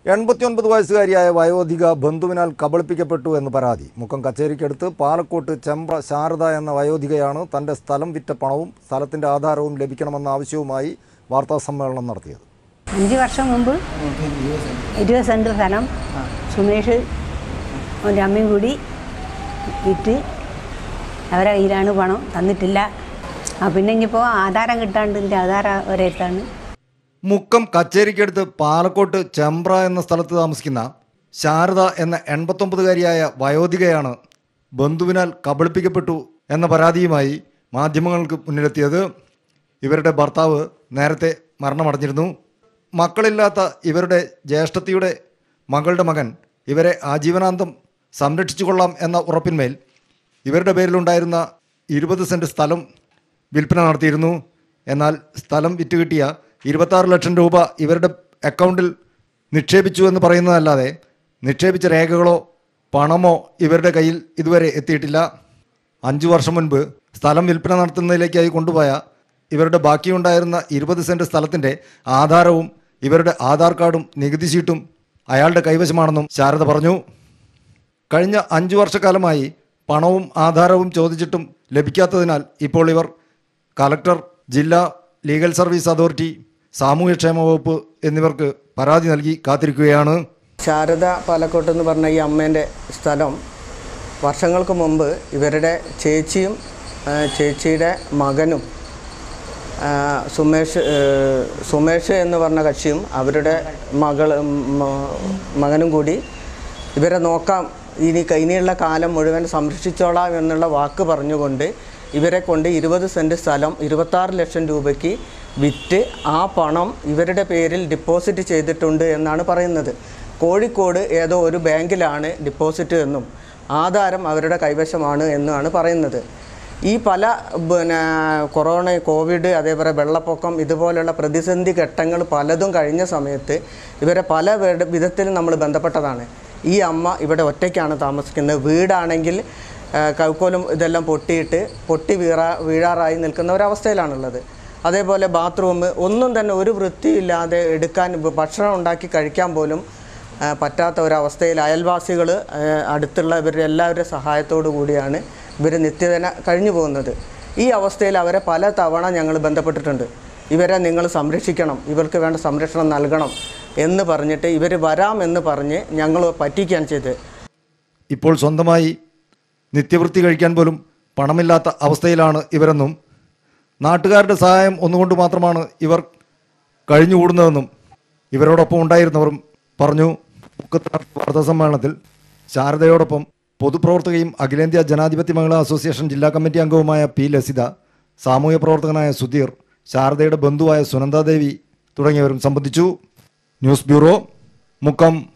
എൺപത്തിയൊൻപത് വയസ്സുകാരിയായ വയോധിക ബന്ധുവിനാൽ കബളിപ്പിക്കപ്പെട്ടു എന്ന് പരാതി മുക്കം കച്ചേരിക്കടുത്ത് പാലക്കോട്ട് ചെമ്പ്ര ശാരദ എന്ന വയോധികയാണ് തൻ്റെ സ്ഥലം വിറ്റ പണവും സ്ഥലത്തിൻ്റെ ആധാരവും ലഭിക്കണമെന്ന ആവശ്യവുമായി വാർത്താസമ്മേളനം നടത്തിയത് അഞ്ച് വർഷം മുമ്പ് ഇരുപത് സെൻറ്റ് സ്ഥലം സുമേഷ് അവൻ്റെ അമ്മയും കൂടി വിറ്റ് അവരെ കയ്യിലാണ് പണം തന്നിട്ടില്ല ആ പിന്നെ ഇനിയിപ്പോൾ ആധാരം കിട്ടാണ്ട് എൻ്റെ ആധാരം ഒരേത്താണ് മുക്കം കച്ചേരിക്കടുത്ത് പാലക്കോട്ട് ചെമ്പ്ര എന്ന സ്ഥലത്ത് താമസിക്കുന്ന ശാരദ എന്ന എൺപത്തൊമ്പതുകാരിയായ വയോധികയാണ് ബന്ധുവിനാൽ കബളിപ്പിക്കപ്പെട്ടു എന്ന പരാതിയുമായി മാധ്യമങ്ങൾക്ക് മുന്നിലെത്തിയത് ഇവരുടെ ഭർത്താവ് നേരത്തെ മരണമടഞ്ഞിരുന്നു മക്കളില്ലാത്ത ഇവരുടെ ജ്യേഷ്ഠത്തിയുടെ മകളുടെ മകൻ ഇവരെ ആജീവനാന്തം സംരക്ഷിച്ചു കൊള്ളാം എന്ന ഉറപ്പിന്മേൽ ഇവരുടെ പേരിലുണ്ടായിരുന്ന ഇരുപത് സെൻറ്റ് സ്ഥലം വിൽപ്പന നടത്തിയിരുന്നു എന്നാൽ സ്ഥലം വിറ്റ് കിട്ടിയ ഇരുപത്താറ് ലക്ഷം രൂപ ഇവരുടെ അക്കൗണ്ടിൽ നിക്ഷേപിച്ചു എന്ന് പറയുന്നതല്ലാതെ നിക്ഷേപിച്ച രേഖകളോ പണമോ ഇവരുടെ കയ്യിൽ ഇതുവരെ എത്തിയിട്ടില്ല അഞ്ചു വർഷം മുൻപ് സ്ഥലം വിൽപ്പന നടത്തുന്നതിലേക്കായി കൊണ്ടുപോയ ഇവരുടെ ബാക്കിയുണ്ടായിരുന്ന ഇരുപത് സെൻറ്റ് സ്ഥലത്തിൻ്റെ ആധാരവും ഇവരുടെ ആധാർ കാർഡും നികുതി ചീട്ടും അയാളുടെ കൈവശമാണെന്നും ശാരദ പറഞ്ഞു കഴിഞ്ഞ അഞ്ചു വർഷക്കാലമായി പണവും ആധാരവും ചോദിച്ചിട്ടും ലഭിക്കാത്തതിനാൽ ഇപ്പോൾ ഇവർ കലക്ടർ ജില്ലാ ലീഗൽ സർവീസ് അതോറിറ്റി സാമൂഹ്യക്ഷേമ വകുപ്പ് എന്നിവർക്ക് പരാതി നൽകി കാത്തിരിക്കുകയാണ് ശാരദ പാലക്കോട്ട് എന്ന് പറഞ്ഞ ഈ അമ്മേൻ്റെ സ്ഥലം വർഷങ്ങൾക്ക് മുമ്പ് ഇവരുടെ ചേച്ചിയും ആ, ചേച്ചിയുടെ മകനും ആ, സുമേഷ് ഏ, സുമേഷ് എന്ന് പറഞ്ഞ കക്ഷിയും അവരുടെ മകൾ മ- മകനും കൂടി ഇവരെ നോക്കാം ഇനി ഇനിയുള്ള കാലം മുഴുവൻ സംരക്ഷിച്ചോളാം എന്നുള്ള വാക്ക് പറഞ്ഞുകൊണ്ട് ഇവരെ കൊണ്ട് ഇരുപത് സെൻറ്റ് സ്ഥലം ഇരുപത്താറ് ലക്ഷം രൂപയ്ക്ക് വിറ്റ് ആ പണം ഇവരുടെ പേരിൽ ഡിപ്പോസിറ്റ് ചെയ്തിട്ടുണ്ട് എന്നാണ് പറയുന്നത് കോഴിക്കോട് ഏതോ ഒരു ബാങ്കിലാണ് ഡിപ്പോസിറ്റ് എന്നും ആധാരം അവരുടെ കൈവശമാണ് എന്നാണ് പറയുന്നത് ഈ പല പിന്നെ കൊറോണ കോവിഡ് അതേപോലെ വെള്ളപ്പൊക്കം ഇതുപോലുള്ള പ്രതിസന്ധി ഘട്ടങ്ങൾ പലതും കഴിഞ്ഞ സമയത്ത് ഇവരെ പല വിധ- വിധത്തിലും നമ്മൾ ബന്ധപ്പെട്ടതാണ് ഈ അമ്മ ഇവിടെ ഒറ്റയ്ക്കാണ് താമസിക്കുന്നത് വീടാണെങ്കിൽ ആ, കൗക്കോലും ഇതെല്ലാം പൊട്ടിയിട്ട് പൊട്ടി വീറാ വീഴാറായി നിൽക്കുന്ന ഒരവസ്ഥയിലാണുള്ളത് അതേപോലെ ബാത്റൂം ഒന്നും തന്നെ ഒരു വൃത്തിയില്ലാതെ എടുക്കാൻ ഭക്ഷണം ഉണ്ടാക്കി കഴിക്കാൻ പോലും ആ, പറ്റാത്ത ഒരവസ്ഥയിൽ അയൽവാസികൾ അടുത്തുള്ള ഇവരുടെ എല്ലാവരുടെ സഹായത്തോടു കൂടിയാണ് ഇവർ നിത്യദിന കഴിഞ്ഞു പോകുന്നത് ഈ അവസ്ഥയിൽ അവരെ പല തവണ ഞങ്ങൾ ബന്ധപ്പെട്ടിട്ടുണ്ട് ഇവരെ നിങ്ങൾ സംരക്ഷിക്കണം ഇവർക്ക് വേണ്ട സംരക്ഷണം നൽകണം എന്ന് പറഞ്ഞിട്ട് ഇവർ വരാമെന്ന് പറഞ്ഞ് ഞങ്ങൾ പറ്റിക്കുകയാണ് ചെയ്തത് ഇപ്പോൾ സ്വന്തമായി നിത്യവൃത്തി കഴിക്കാൻ പോലും പണമില്ലാത്ത അവസ്ഥയിലാണ് ഇവരെന്നും നാട്ടുകാരുടെ സഹായം ഒന്നുകൊണ്ട് മാത്രമാണ് ഇവർ കഴിഞ്ഞുകൂടുന്നതെന്നും ഇവരോടൊപ്പം ഉണ്ടായിരുന്നവരും പറഞ്ഞു മുക്കത്ത് നടത്തിയ വാർത്താസമ്മേളനത്തിൽ ശാരദയോടൊപ്പം പൊതുപ്രവർത്തകയും അഖിലേന്ത്യാ ജനാധിപത്യ മഹിളാ അസോസിയേഷൻ ജില്ലാ കമ്മിറ്റി അംഗവുമായ പി ലസിത സാമൂഹ്യ പ്രവർത്തകനായ സുധീർ ശാരദയുടെ ബന്ധുവായ സുനന്ദാദേവി തുടങ്ങിയവരും സംബന്ധിച്ചു ന്യൂസ് ബ്യൂറോ മുക്കം